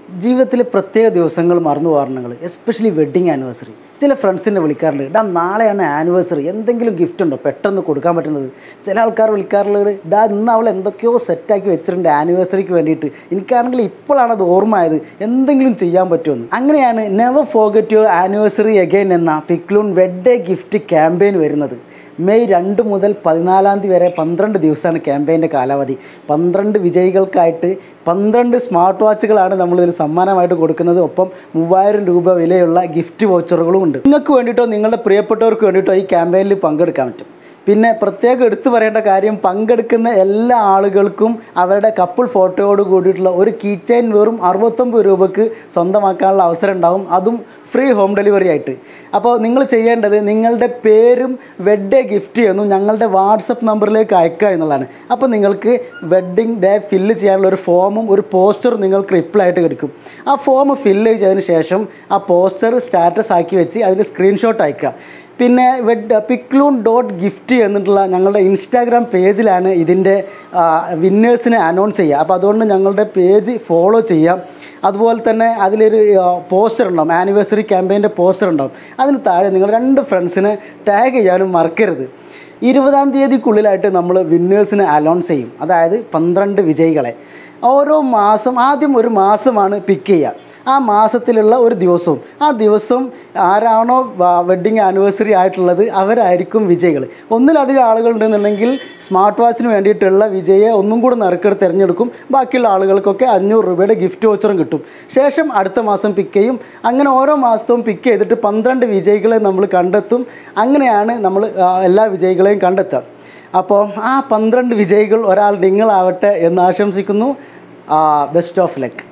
ജീവിതത്തിലെ പ്രത്യേക ദിവസങ്ങൾ മറന്നു പോകാറുണ്ടെങ്കിൽ എസ്പെഷ്യലി വെഡ്ഡിങ് ആനിവേഴ്സറി ചില ഫ്രണ്ട്സിനെ വിളിക്കാറുണ്ട് ഡാ നാളെയാണ് ആനിവേഴ്സറി എന്തെങ്കിലും ഗിഫ്റ്റ് ഉണ്ടോ പെട്ടെന്ന് കൊടുക്കാൻ പറ്റുന്നത് ചില ആൾക്കാർ വിളിക്കാറുള്ളത് ഡാ ഇന്ന് അവൾ എന്തൊക്കെയോ സെറ്റാക്കി വെച്ചിട്ടുണ്ട് ആനിവേഴ്സറിക്ക് വേണ്ടിയിട്ട് എനിക്കാണെങ്കിൽ ഇപ്പോഴാണ് അത് ഓർമ്മ ആയത് എന്തെങ്കിലും ചെയ്യാൻ പറ്റുമെന്ന് അങ്ങനെയാണ് never forget your anniversary again എന്ന പിക്ലൂൺ വെഡ്ഡേ ഗിഫ്റ്റ് ക്യാമ്പയിൻ വരുന്നത് മെയ് രണ്ട് മുതൽ പതിനാലാം തീയതി വരെ പന്ത്രണ്ട് ദിവസമാണ് ക്യാമ്പയിൻ്റെ കാലാവധി പന്ത്രണ്ട് വിജയികൾക്കായിട്ട് പന്ത്രണ്ട് സ്മാർട്ട് വാച്ചുകളാണ് നമ്മളിതിൽ സമ്മാനമായിട്ട് കൊടുക്കുന്നത് ഒപ്പം മൂവായിരം രൂപ വിലയുള്ള ഗിഫ്റ്റ് വൗച്ചറുകളും ഉണ്ട് നിങ്ങൾക്ക് വേണ്ടിയിട്ടോ നിങ്ങളുടെ പ്രിയപ്പെട്ടവർക്ക് വേണ്ടിയിട്ടോ ഈ ക്യാമ്പയിനിൽ പങ്കെടുക്കാൻ പറ്റും പിന്നെ പ്രത്യേകം എടുത്തു പറയേണ്ട കാര്യം പങ്കെടുക്കുന്ന എല്ലാ ആളുകൾക്കും അവരുടെ കപ്പിൾ ഫോട്ടോയോട് കൂടിയിട്ടുള്ള ഒരു കീ ചെയിൻ വെറും അറുപത്തൊമ്പത് രൂപക്ക് സ്വന്തമാക്കാനുള്ള അവസരം ഉണ്ടാവും അതും ഫ്രീ ഹോം ഡെലിവറി ആയിട്ട് അപ്പോൾ നിങ്ങൾ ചെയ്യേണ്ടത് നിങ്ങളുടെ പേരും വെഡ്ഡേ ഗിഫ്റ്റ് എന്നും ഞങ്ങളുടെ വാട്സപ്പ് നമ്പറിലേക്ക് അയക്കുക എന്നുള്ളതാണ് അപ്പോൾ നിങ്ങൾക്ക് വെഡ്ഡിങ് ഡേ ഫില്ല് ചെയ്യാനുള്ള ഒരു ഫോമും ഒരു പോസ്റ്ററും നിങ്ങൾക്ക് റിപ്ലൈ ആയിട്ട് കിടക്കും ആ ഫോം ഫില്ല് ചെയ്തതിന് ശേഷം ആ പോസ്റ്റർ സ്റ്റാറ്റസ് ആക്കി വെച്ച് അതിൽ സ്ക്രീൻഷോട്ട് അയക്കുക പിന്നെ വെഡ് പിക്ലൂൺ ഡോട്ട് ഗിഫ്റ്റ് എന്നിട്ടുള്ള ഞങ്ങളുടെ ഇൻസ്റ്റാഗ്രാം പേജിലാണ് ഇതിൻ്റെ വിന്നേഴ്സിനെ അനൗൺസ് ചെയ്യുക അപ്പോൾ അതുകൊണ്ട് ഞങ്ങളുടെ പേജ് ഫോളോ ചെയ്യാം അതുപോലെ തന്നെ അതിലൊരു പോസ്റ്റർ ഉണ്ടാവും ആനിവേഴ്സറി ക്യാമ്പയിൻ്റെ പോസ്റ്റർ ഉണ്ടാവും അതിന് താഴെ നിങ്ങൾ രണ്ട് ഫ്രണ്ട്സിനെ ടാഗ് ചെയ്യാനും മറക്കരുത് ഇരുപതാം തീയതിക്കുള്ളിലായിട്ട് നമ്മൾ വിന്നേഴ്സിനെ അനൗൺസ് ചെയ്യും അതായത് പന്ത്രണ്ട് വിജയികളെ ഓരോ മാസം ആദ്യം ഒരു മാസമാണ് പിക്ക് ചെയ്യുക ആ മാസത്തിലുള്ള ഒരു ദിവസവും ആ ദിവസം ആരാണോ വെഡ്ഡിങ് ആനിവേഴ്സറി ആയിട്ടുള്ളത് അവരായിരിക്കും വിജയികൾ ഒന്നിലധികം ആളുകൾ ഉണ്ടെന്നുണ്ടെങ്കിൽ സ്മാർട്ട് വാച്ചിന് വേണ്ടിയിട്ടുള്ള വിജയെ ഒന്നും കൂടി നറുക്കെടുത്ത് തിരഞ്ഞെടുക്കും ബാക്കിയുള്ള ആളുകൾക്കൊക്കെ അഞ്ഞൂറ് രൂപയുടെ ഗിഫ്റ്റ് വോച്ചറും കിട്ടും ശേഷം അടുത്ത മാസം പിക്ക് ചെയ്യും അങ്ങനെ ഓരോ മാസവും പിക്ക് ചെയ്തിട്ട് പന്ത്രണ്ട് വിജയികളെ നമ്മൾ കണ്ടെത്തും അങ്ങനെയാണ് നമ്മൾ ആ, എല്ലാ വിജയികളെയും കണ്ടെത്തുക അപ്പോൾ ആ പന്ത്രണ്ട് വിജയികൾ ഒരാൾ നിങ്ങളാവട്ടെ എന്ന് ആശംസിക്കുന്നു ബെസ്റ്റ് ഓഫ് ലക്ക്